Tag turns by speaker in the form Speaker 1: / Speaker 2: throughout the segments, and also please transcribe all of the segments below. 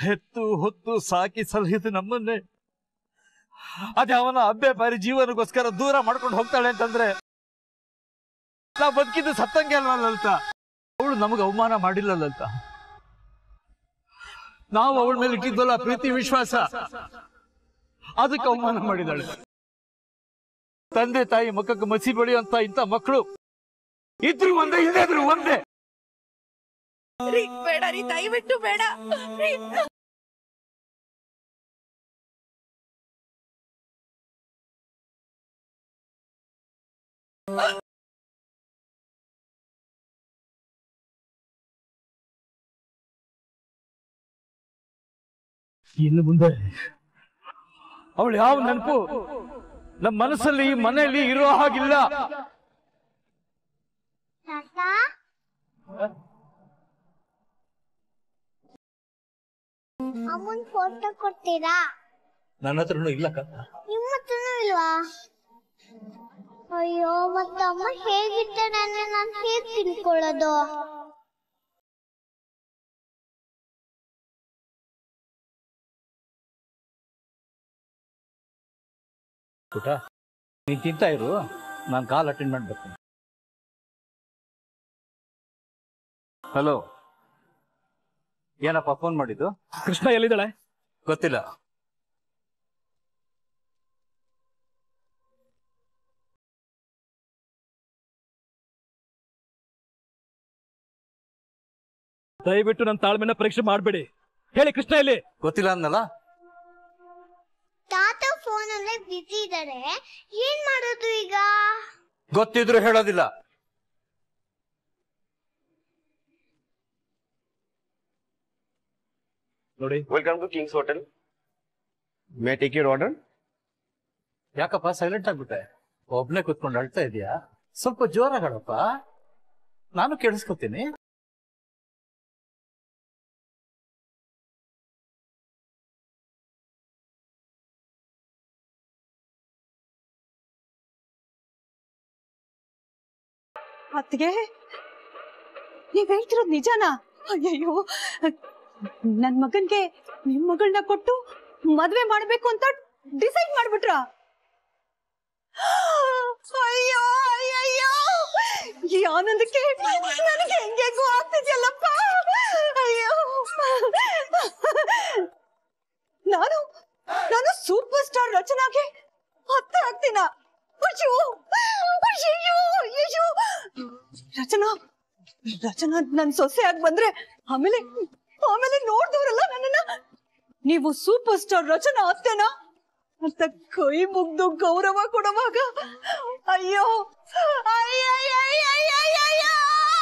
Speaker 1: ಹೆತ್ತು ಹೊತ್ತು ಸಾಕಿ ಸಲಹಿದ ನಮ್ಮನ್ನೇ ಅದೇ ಅವನ ಅಬ್ಬೆ ಬಾರಿ ಜೀವನಕ್ಕೋಸ್ಕರ ದೂರ ಮಾಡ್ಕೊಂಡು ಹೋಗ್ತಾಳೆ ಅಂತಂದ್ರೆ ನಾವು ಬದುಕಿದ್ದು ಸತ್ತಂಗೆ ಅಲ್ವಾ ಲಲಿತ ಅವಳು ನಮಗೆ ಅವಮಾನ ಮಾಡಿಲ್ಲ ಲಲಿತ ನಾವು ಅವಳ ಮೇಲೆ ಇಟ್ಟಿದ್ವಲ್ಲ ಪ್ರೀತಿ ವಿಶ್ವಾಸ ಅದಕ್ಕೆ ಅವಮಾನ ಮಾಡಿದಾಳೆ ತಂದೆ ತಾಯಿ ಮಕ್ಕಕ್ಕೆ ಮಸಿ ಬೆಳೆಯುವಂತ ಇಂಥ ಮಕ್ಕಳು ಇದ್ರು ಒಂದೇ ಇಲ್ಲದ್ರು ಒಂದೇ
Speaker 2: ರೀ ಬೇಡ ರೀ ದಯವಿಟ್ಟು ಬೇಡ ರೀ.
Speaker 1: ಇನ್ನು ಮುಂದೆ ಅವಳು ಯಾವ ನೆನಪು ನಮ್ಮ ಮನಸ್ಸಲ್ಲಿ ಮನೆಯಲ್ಲಿ ಇರೋ ಹಾಗಿಲ್ಲ
Speaker 3: ತಾತ ಅಮ್ಮನ್ ಫೋಟೋ ಕೊಡ್ತೀರಾ
Speaker 1: ನನ್ನ ಹತ್ರನೂ ಇಲ್ಲ
Speaker 3: ನಿಮ್ಮ ಹತ್ರನೂ ಇಲ್ವಾ ಅಯ್ಯೋ ಮತ್ತಮ್ಮ ಹೇಗಿರ್ತಾನೆ ನಾನು ಹೇಗ್ ತಿಳ್ಕೊಳ್ಳೋದು
Speaker 1: ಪುಟ ನೀನ್ ತಿಂತಾ ಇರು ನಾನು ಕಾಲ್ ಅಟೆಂಡ್ ಮಾಡ್ಬೇಕು ಹಲೋ ಏನಪ್ಪ ಫೋನ್ ಮಾಡಿದ್ದು
Speaker 4: ಕೃಷ್ಣ ಎಲ್ಲಿದ್ದಾಳೆ
Speaker 1: ಗೊತ್ತಿಲ್ಲ
Speaker 4: ದಯವಿಟ್ಟು ನನ್ನ ತಾಳ್ಮೆನ ಪರೀಕ್ಷೆ ಮಾಡಬೇಡಿ ಹೇಳಿ ಕೃಷ್ಣ ಎಲ್ಲಿ
Speaker 1: ಗೊತ್ತಿಲ್ಲ ಅನ್ನಲ್ಲ
Speaker 3: ತಾತ ಫೋನ್ ಅಲ್ಲೇ ಬಿಸಿ ಇದಾರೆ ಏನ್ ಮಾಡೋದು ಈಗ
Speaker 1: ಗೊತ್ತಿದ್ರು ಹೇಳೋದಿಲ್ಲ
Speaker 4: ನೋಡಿ
Speaker 5: Welcome to King's Hotel. May I take your order?
Speaker 1: ಯಾಕಪ್ಪ ಸೈಲೆಂಟ್ ಆಗ್ಬಿಟ್ಟೆ ಒಬ್ನೇ ಕುತ್ಕೊಂಡು ಅಳ್ತಾ ಇದೀಯಾ ಸ್ವಲ್ಪ ಜೋರಾಗಿ ಹೇಳಪ್ಪ ನಾನು ಕೇಳಿಸ್ಕೊತೀನಿ
Speaker 2: ಅತ್ತಿಗೆ ನೀವ್ ಹೇಳ್ತಿರೋದ್ ನಿಜಾನಾ ಅಯ್ಯಯ್ಯೋ ನನ್ ಮಗನ್ಗೆ ನಿಮ್ ಮಗಳನ್ನ ಕೊಟ್ಟು ಮದ್ವೆ ಮಾಡ್ಬೇಕು ಅಂತ ಡಿಸೈಡ್ ಮಾಡ್ಬಿಟ್ರ ಅಯ್ಯೋ ಅಯ್ಯಯ್ಯೋ ಈ ಆನಂದಕ್ಕೆ ನನಗೆ ಹೆಂಗೆಗೋ ಆಗ್ತಿದ್ಯಲ್ಲಪ್ಪ ಅಯ್ಯೋ ನಾನು ನಾನು ಸೂಪರ್ ಸ್ಟಾರ್ ರಚನಾಗೆ ಅತ್ತೆ ಆಗ್ತೀನ ಅಯ್ಯೋ ಅಯ್ಯಯ್ಯೋ ಅಯ್ಯಯ್ಯೋ ರಚನಾ ರಚನಾ ನನ್ ಸೊಸೆ ಆಗಿ ಬಂದ್ರೆ ಆಮೇಲೆ ಆಮೇಲೆ ನೋಡ್ದವ್ರಲ್ಲ ನನ್ನನ್ನ ನೀವು ಸೂಪರ್ ಸ್ಟಾರ್ ರಚನಾ ಅತ್ತೆನಾ ಅಂತ ಕೈ ಮುಗ್ದು ಗೌರವ ಕೊಡುವಾಗ ಅಯ್ಯೋ ಅಯ್ಯಯ್ಯಯ್ಯಯ್ಯಯ್ಯಯ್ಯೋ!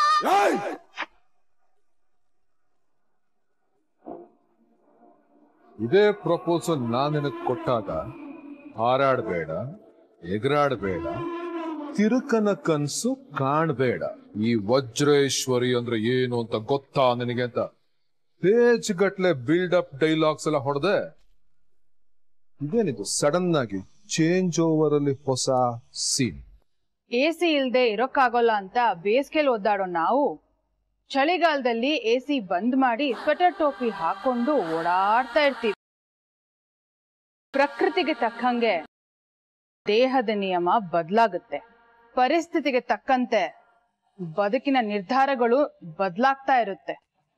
Speaker 6: ಇದೇ ಪ್ರಪೋಸಲ್ ನಾನ್ ನಿನಗ್ ಕೊಟ್ಟಾಗ ಹಾರಾಡ್ಬೇಡ ಎಗರಾಡ್ಬೇಡ ತಿರುಕನ ಕನ್ಸು ಕಾಣ್ಬೇಡ ಈ ವಜ್ರೇಶ್ವರಿ ಅಂದ್ರೆ ಏನು ಅಂತ ಗೊತ್ತಾ ನಿನಗೆ ಅಂತ ಪೇಜ್ ಗಟ್ಲೆ ಬಿಲ್ಡ್ ಅಪ್ ಡೈಲಾಗ್ಸ್ ಎಲ್ಲ ಹೊಡೆದೆ ಇದೇನಿದು ಸಡನ್ ಆಗಿ ಚೇಂಜ್ ಓವರ್ ಅಲ್ಲಿ ಹೊಸ ಸೀನ್
Speaker 7: ಎ ಸಿ ಇಲ್ದೆ ಇರೋಕ್ಕಾಗೋಲ್ಲ ಅಂತ ಬೇಸಿಗೆಲ್ ಒದ್ದಾಡೋ ನಾವು ಚಳಿಗಾಲದಲ್ಲಿ ಎ ಸಿ ಬಂದ್ ಮಾಡಿ ಸ್ವೆಟರ್ ಟೋಪಿ ಹಾಕೊಂಡು ಓಡಾಡ್ತಾ ಇರ್ತೀವಿ ಪ್ರಕೃತಿಗೆ ತಕ್ಕಂಗೆ ದೇಹದ ನಿಯಮ ಬದಲಾಗುತ್ತೆ ಪರಿಸ್ಥಿತಿಗೆ ತಕ್ಕಂತೆ ಬದುಕಿನ ನಿರ್ಧಾರಗಳು ಬದಲಾಗ್ತಾ ಇರುತ್ತೆ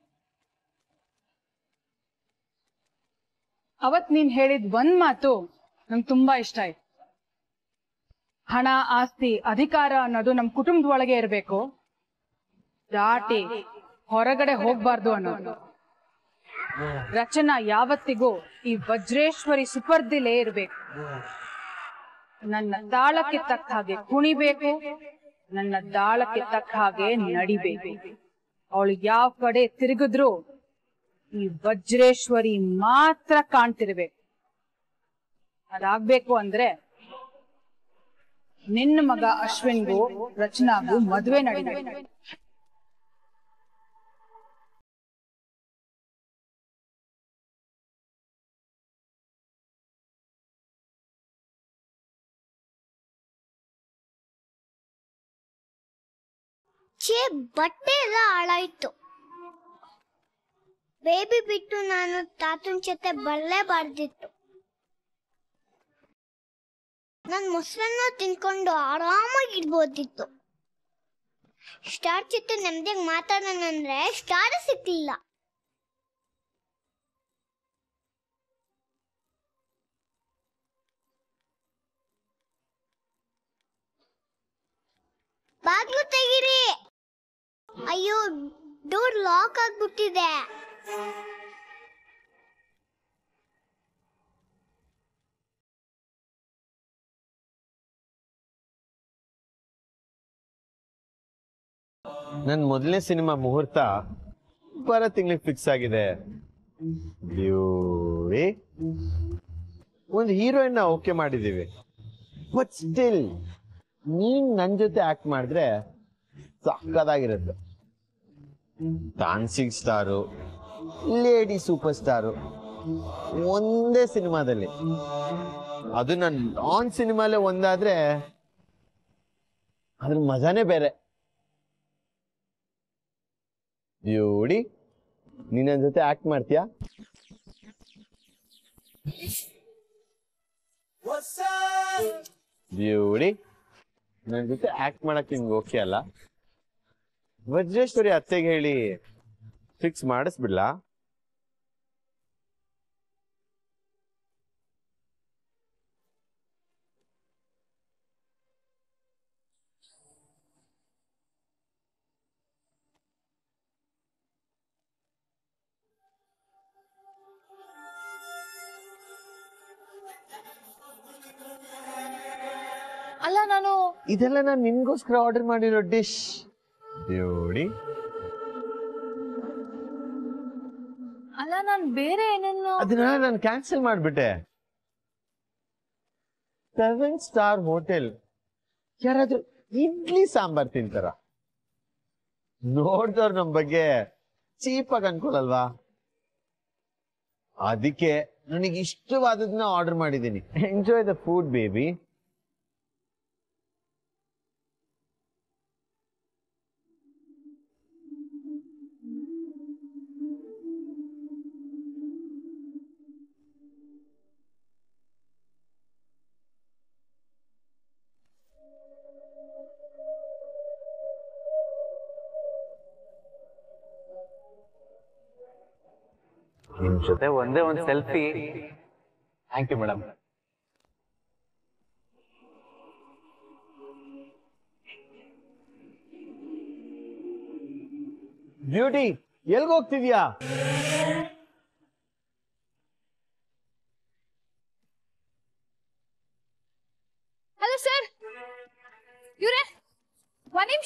Speaker 7: ಅವತ್ ನೀನ್ ಹೇಳಿದ ಒಂದ್ ಮಾತು ನಂಗೆ ತುಂಬಾ ಇಷ್ಟ ಆಯ್ತು ಹಣ ಆಸ್ತಿ ಅಧಿಕಾರ ಅನ್ನೋದು ನಮ್ ಕುಟುಂಬದ ಒಳಗೆ ಇರಬೇಕು ದಾಟಿ ಹೊರಗಡೆ ಹೋಗ್ಬಾರ್ದು ಅನ್ನೋದು ರಚನಾ ಯಾವತ್ತಿಗೂ ಈ ವಜ್ರೇಶ್ವರಿ ಸುಪರ್ದಿಲೇ ಇರ್ಬೇಕು ನನ್ನ ತಾಳಕ್ಕೆ ತಕ್ಕ ಹಾಗೆ ಕುಣಿಬೇಕು ನನ್ನ ದಾಳಕ್ಕೆ ತಕ್ಕ ಹಾಗೆ ನಡಿಬೇಕು ಅವಳು ಯಾವ ಕಡೆ ತಿರುಗಿದ್ರು ಈ ವಜ್ರೇಶ್ವರಿ ಮಾತ್ರ ಕಾಣ್ತಿರ್ಬೇಕು ಅದಾಗ್ಬೇಕು ಅಂದ್ರೆ ನಿನ್ನ ಮಗ ಅಶ್ವಿನ್ಗೂ ರಚನಾಗೂ ಮದುವೆ ನಡೀಬೇಕು
Speaker 3: ಛೇ ಬಟ್ಟೆ ಎಲ್ಲ ಹಾಳಾಯ್ತು ಬೇಬಿ ಬಿಟ್ಟು ನಾನು ತಾ ತಾತನ್ ಜೊತೆ ಬರಲೇಬಾರ್ದಿತ್ತು ನನ್ ಮೊಸರನ್ನ ತಿನ್ಕೊಂಡು ಆರಾಮಾಗಿರ್ಬೋದಿತ್ತು ಸ್ಟಾರ್ ಜೊತೆ ನೆಮ್ಮದಿಯಾಗಿ ಮಾತಾಡೋಣ ಅಂದ್ರೆ ಸ್ಟಾರ್ ಸಿಕ್ಲಿಲ್ಲ ಬಾಗ್ಲು ತೆಗೀರಿ ಅಯ್ಯೋ ಡೋರ್ ಲಾಕ್ ಆಗ್ಬಿಟ್ಟಿದೆ
Speaker 5: ನನ್ ಮೊದಲನೇ ಸಿನಿಮಾ ಮುಹೂರ್ತ ಬರೋ ತಿಂಗಳಿಗೆ ಫಿಕ್ಸ್ ಆಗಿದೆ ಬ್ಯೂಟಿ ಒಂದು ಹೀರೋಯಿನ್ ಓಕೆ ಮಾಡಿದೀವಿ ಬಟ್ ಸ್ಟಿಲ್ ನೀನ್ ನನ್ ಜೊತೆ ಆಕ್ಟ್ ಮಾಡಿದ್ರೆ ಸಕ್ಕದಾಗಿರುತ್ತೆ dancing star lady super star ಒಂದೇ ಸಿನಿಮಾದಲ್ಲಿ ಅದು ನನ್ ಆನ್ ಸಿನಿಮಾಲೇ ಒಂದಾದ್ರೆ ಅದ್ರ ಮಜಾನೇ ಬೇರೆ ಬ್ಯೂಟಿ ನೀನ್ ನನ್ ಜೊತೆ ಆಕ್ಟ್ ಮಾಡ್ತೀಯಾ ಬ್ಯೂಟಿ ನನ್ ಜೊತೆ ಆಕ್ಟ್ ಮಾಡಕ್ ನಿಮ್ಗೆ ಓಕೆ ಅಲ್ಲ ವಜ್ರೇಶ್ವರಿ ಅತ್ತೆಗೆ ಹೇಳಿ ಫಿಕ್ಸ್ ಮಾಡಿಸ್ಬಿಡ್ಲಾ
Speaker 2: ಅಲ್ಲ ನಾನು
Speaker 5: ಇದೆಲ್ಲ ನಾನು ನಿನ್ಗೋಸ್ಕರ ಆರ್ಡರ್ ಮಾಡಿರೋ ಡಿಶ್ ಬ್ಯೂಟಿ
Speaker 2: ಅಲ್ಲ ನಾನು ಬೇರೆ ಏನೇನೋ
Speaker 5: ಅದನ್ನ ನಾನು ಕ್ಯಾನ್ಸಲ್ ಮಾಡ್ಬಿಟ್ಟೆ ಸೆವೆನ್ ಸ್ಟಾರ್ ಹೋಟೆಲ್ ಯಾರಾದ್ರೂ ಇಡ್ಲಿ ಸಾಂಬಾರ್ ತಿಂತಾರ ನೋಡ್ದವ್ರು ನಮ್ ಬಗ್ಗೆ ಚೀಪಾಗಿ ಅನ್ಕೊಳಲ್ವಾ ಅದಕ್ಕೆ ನನಗೆ ಇಷ್ಟವಾದದನ್ನ ಆರ್ಡರ್ ಮಾಡಿದ್ದೀನಿ ಎಂಜಾಯ್ ದ ಫುಡ್ ಬೇಬಿ ನಿಮ್ ಜೊತೆ ಒಂದೇ ಒಂದು selfie thank you madam beauty ಎಲ್ಗ ಹೋಗ್ತಿದ್ಯಾ
Speaker 2: ಹಲೋ ಸರ್ ಇವ್ರೆ ಒಂದ್ ನಿಮಿಷ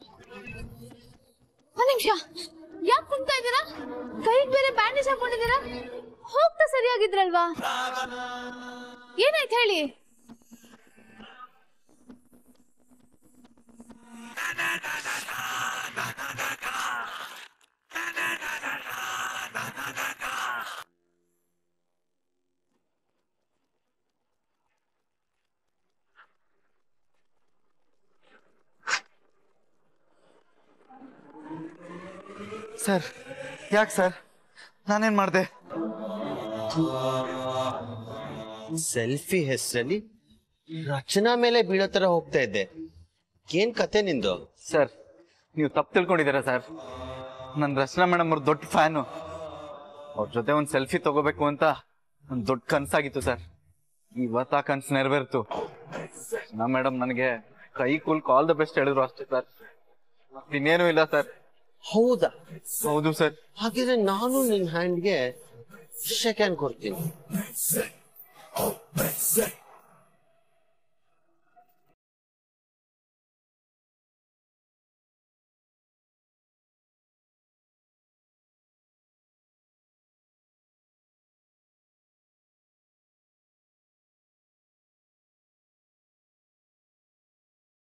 Speaker 2: ಒಂದ್ ನಿಮಿಷ ಯಾಕೆ ಕುಂತಾ ಇದ್ದೀರಾ ಕೈಗೆ ಬೇರೆ ಬ್ಯಾಂಡೇಜ್ ಹಾಕೊಂಡಿದ್ದೀರಾ ಹೋಗ್ತಾ ಸರಿಯಾಗಿದ್ರಲ್ವಾ ಏನಾಯ್ತು ಹೇಳಿ
Speaker 1: ಸರ್ ಯಾಕೆ ಸರ್ ನಾನೇನ್ ಮಾಡ್ದೆ
Speaker 5: ಸೆಲ್ಫಿ ಹೆಸರಲ್ಲಿ ರಚನಾ ಮೇಲೆ ಬೀಳೋ ತರ ಹೋಗ್ತಾ ಇದ್ದೆ ಏನ್ ಕತೆ ನಿಂದು
Speaker 1: ಸರ್ ನೀವು ತಪ್ಪು ತಿಳ್ಕೊಂಡಿದ್ದೀರಾ ಸರ್ ನನ್ನ ರಚನಾ ಮೇಡಮ್ ಅವ್ರ ದೊಡ್ಡ ಫ್ಯಾನು ಅವ್ರ ಜೊತೆ ಒಂದು ಸೆಲ್ಫಿ ತಗೋಬೇಕು ಅಂತ ಒಂದು ದೊಡ್ಡ ಕನ್ಸಾಗಿತ್ತು ಸರ್ ಇವತ್ತು ಆ ಕನ್ಸು ನೆರವೇರ್ತು ರಚನಾ ಮೇಡಮ್ ನನಗೆ ಕೈ ಕೂಲ್ ಕಾಲ್ ದ ಬೆಸ್ಟ್ ಹೇಳಿದ್ರು ಅಷ್ಟೇ ಸರ್ ಇನ್ನೇನು ಇಲ್ಲ ಸರ್
Speaker 5: ಹೌದಾ
Speaker 1: ಹೌದು ಸರ್
Speaker 5: ಹಾಗಿದ್ರೆ ನಾನು ನಿನ್ ಹ್ಯಾಂಡ್ಗೆ ಶೆಕ್ ಹ್ಯಾಂಡ್ ಕೊಡ್ತೀನಿ